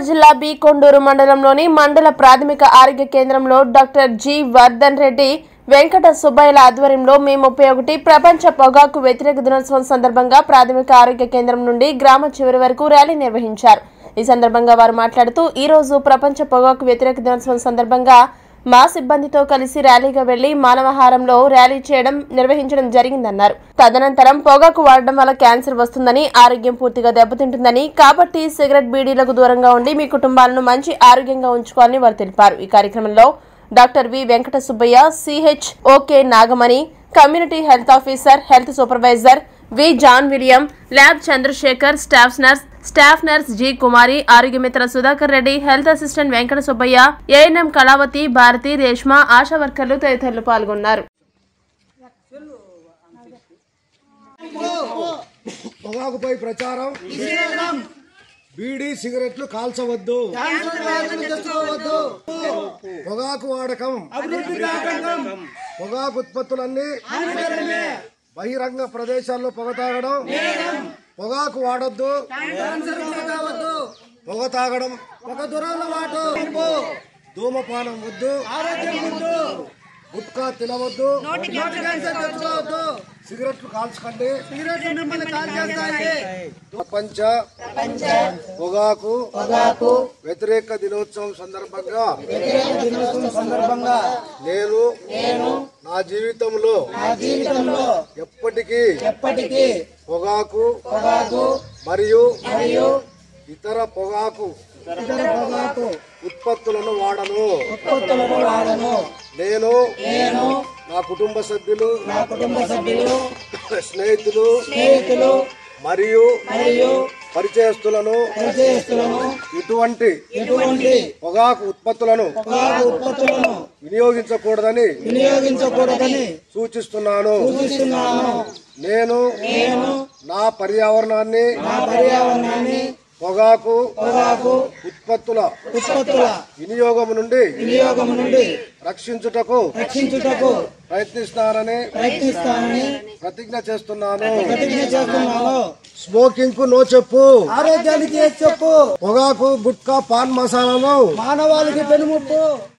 జిల్లా బి కొండూరు మండలంలోని మండల ప్రాథమిక ఆరోగ్య కేంద్రంలో డాక్టర్ జి వర్ధన్ రెడ్డి వెంకట సుబ్బయ్యల ఆధ్వర్యంలో మే ముప్పై ఒకటి ప్రపంచ పొగాకు వ్యతిరేక దినోత్సవం సందర్భంగా ప్రాథమిక ఆరోగ్య కేంద్రం నుండి గ్రామ చివరి వరకు ర్యాలీ నిర్వహించారు ఈ సందర్భంగా వారు మాట్లాడుతూ ఈ రోజు ప్రపంచ పొగాకు వ్యతిరేక దినోత్సవం సందర్భంగా మా సిబ్బందితో కలిసి ర్యాలీగా వెళ్లి మానవహారంలో ర్యాలీ చేయడం నిర్వహించడం జరిగిందన్నారు తదనంతరం పొగాకు వాడడం వల్ల క్యాన్సర్ వస్తుందని ఆరోగ్యం పూర్తిగా దెబ్బతింటుందని కాబట్టి సిగరెట్ బీడీలకు దూరంగా ఉండి మీ కుటుంబాలను మంచి ఆరోగ్యంగా ఉంచుకోవాలని వారు తెలిపారు ఈ కార్యక్రమంలో doctor V Venkata Subbaiah CH OK Nagamani community health officer health supervisor V John William lab Chandrashekar staff nurse staff nurse G Kumari Arogya Mitra Sudhakar Reddy health assistant Venkata Subbaiah ANM Kalavathi Bharathi Reshma Asha వర్కర్లు తదితరులు పాల్గొన్నారు పొగాకుపై ప్రచారం బీడీ సిగరెట్లు కాల్చవద్దు పొగాకు వాడకం పొగాకు ఉత్పత్తులన్నీ బహిరంగ ప్రదేశాల్లో పొగ తాగడం పొగాకు వాడొద్దు పొగ తాగడం పొగ దూరంలో వాటు ధూమపానం వద్దు గుట్కా తినవద్దు సిగరెట్లు కాల్చకండి ప్రపంచ పొగాకు పొగాకు వ్యతిరేక దినోత్సవం సందర్భంగా సందర్భంగా నేను నేను నా జీవితంలో నా జీవితంలో ఎప్పటికీ ఎప్పటికీ పొగాకు పొగాకు మరియు మరియు ఇతర పొగాకు ఇతర పొగాకు ఉత్పత్తులను వాడను ఉత్పత్తులను వాడను నేను నేను నా కుటుంబ సభ్యులు నా కుటుంబ సభ్యులు స్నేహితులు స్నేహితులు మరియు మరియు పరిచయస్తులను పరిచయస్తులను ఇటువంటి ఇటువంటి పొగాకు ఉత్పత్తులను పొగాకు ఉత్పత్తులను వినియోగించకూడదని వినియోగించకూడదని సూచిస్తున్నాను సూచిస్తున్నాను నేను నేను నా పర్యావరణాన్ని నా పర్యావరణాన్ని పొగాకు పొగాకు ఉత్పత్తుల ఉత్పత్తుల వినియోగం నుండి వినియోగం నుండి రక్షించుటకు రక్షించుటకు ప్రయత్నిస్తానని ప్రయత్నిస్తానని ప్రతిజ్ఞ చేస్తున్నాను ప్రతిజ్ఞ చేస్తున్నాను స్మోకింగ్ కు నో చెప్పు ఆరోగ్యానికి చెప్పు పొగాకు గుట్కా పాన్ మసాలాలు మానవాళికి పెనుముప్పు